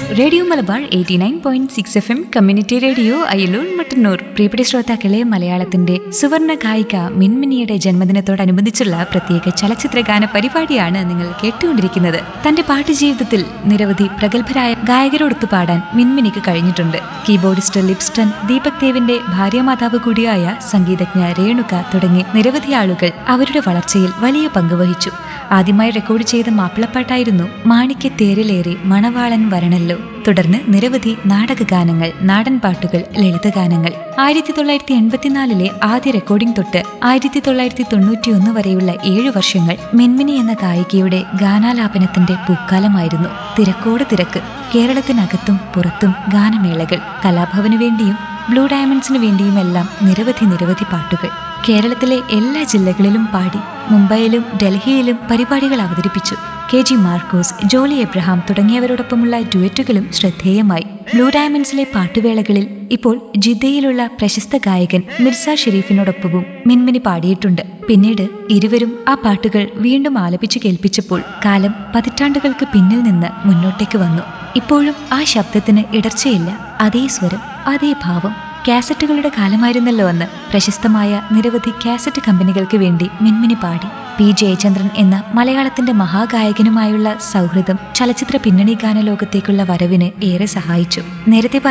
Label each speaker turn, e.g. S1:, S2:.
S1: radio Malabar eighty nine point six F M community radio Ayaloor Mattannur പ്രിയപ്പെട്ട ശ്രോതാക്കളെ മലയാളത്തിന്റെ സുവർണ ഗായിക മിൻമിനിയുടെ ജന്മദിനത്തോടനുബന്ധിച്ചുള്ള പ്രത്യേക ചലച്ചിത്ര ഗാന പരിപാടിയാണ് നിങ്ങൾ കേട്ടുകൊണ്ടിരിക്കുന്നത് തന്റെ പാട്ട് ജീവിതത്തിൽ നിരവധി പ്രഗത്ഭരായ ഗായകരോടൊത്ത് പാടാൻ മിൻമിനിക്ക് കഴിഞ്ഞിട്ടുണ്ട് കീബോർഡിസ്റ്റ് ലിപ്സ്റ്റൺ ദീപക് ദേവിന്റെ ഭാര്യാമാതാവ് കൂടിയായ സംഗീതജ്ഞ രേണുക തുടങ്ങി നിരവധി ആളുകൾ അവരുടെ വളർച്ചയിൽ വലിയ പങ്കുവഹിച്ചു ആദ്യമായി റെക്കോർഡ് ചെയ്ത മാപ്പിളപ്പാട്ടായിരുന്നു മാണിക്യ തേരിലേറി മണവാളൻ വരണല്ലോ തുടർന്ന് നിരവധി നാടകഗാനങ്ങൾ നാടൻ പാട്ടുകൾ ലളിതഗാനങ്ങൾ ആയിരത്തി തൊള്ളായിരത്തി എൺപത്തിനാലിലെ ആദ്യ റെക്കോർഡിംഗ് തൊട്ട് ആയിരത്തി തൊള്ളായിരത്തി തൊണ്ണൂറ്റിയൊന്ന് വരെയുള്ള ഏഴു വർഷങ്ങൾ മിൻമിനി എന്ന ഗായികയുടെ ഗാനാലാപനത്തിന്റെ പൂക്കാലമായിരുന്നു തിരക്കോട് തിരക്ക് കേരളത്തിനകത്തും പുറത്തും ഗാനമേളകൾ കലാഭവനു വേണ്ടിയും ബ്ലൂ ഡയമണ്ട്സിനു വേണ്ടിയുമെല്ലാം നിരവധി നിരവധി പാട്ടുകൾ കേരളത്തിലെ എല്ലാ ജില്ലകളിലും പാടി മുംബൈയിലും ഡൽഹിയിലും പരിപാടികൾ അവതരിപ്പിച്ചു കെ ജി മാർക്കോസ് ജോളി എബ്രഹാം തുടങ്ങിയവരോടൊപ്പമുള്ള ഡുവറ്റുകളും ശ്രദ്ധേയമായി ബ്ലൂ ഡയമണ്ട്സിലെ പാട്ടുവേളകളിൽ ഇപ്പോൾ ജിദ്ദയിലുള്ള പ്രശസ്ത ഗായകൻ മിർസ ഷെരീഫിനോടൊപ്പവും മിൻമിനി പാടിയിട്ടുണ്ട് പിന്നീട് ഇരുവരും ആ പാട്ടുകൾ വീണ്ടും ആലപിച്ചു കേൾപ്പിച്ചപ്പോൾ കാലം പതിറ്റാണ്ടുകൾക്ക് പിന്നിൽ നിന്ന് മുന്നോട്ടേക്ക് വന്നു ഇപ്പോഴും ആ ശബ്ദത്തിന് ഇടർച്ചയില്ല അതേ സ്വരം അതേ ഭാവം കാസറ്റുകളുടെ കാലമായിരുന്നല്ലോ അന്ന് പ്രശസ്തമായ നിരവധി കാസറ്റ് കമ്പനികൾക്ക് വേണ്ടി മിൻമിനി പാടി പി ജയചന്ദ്രൻ എന്ന മലയാളത്തിന്റെ മഹാഗായകനുമായുള്ള സൗഹൃദം ചലച്ചിത്ര പിന്നണി ഗാന ലോകത്തേക്കുള്ള വരവിന് ഏറെ സഹായിച്ചു നേരത്തെ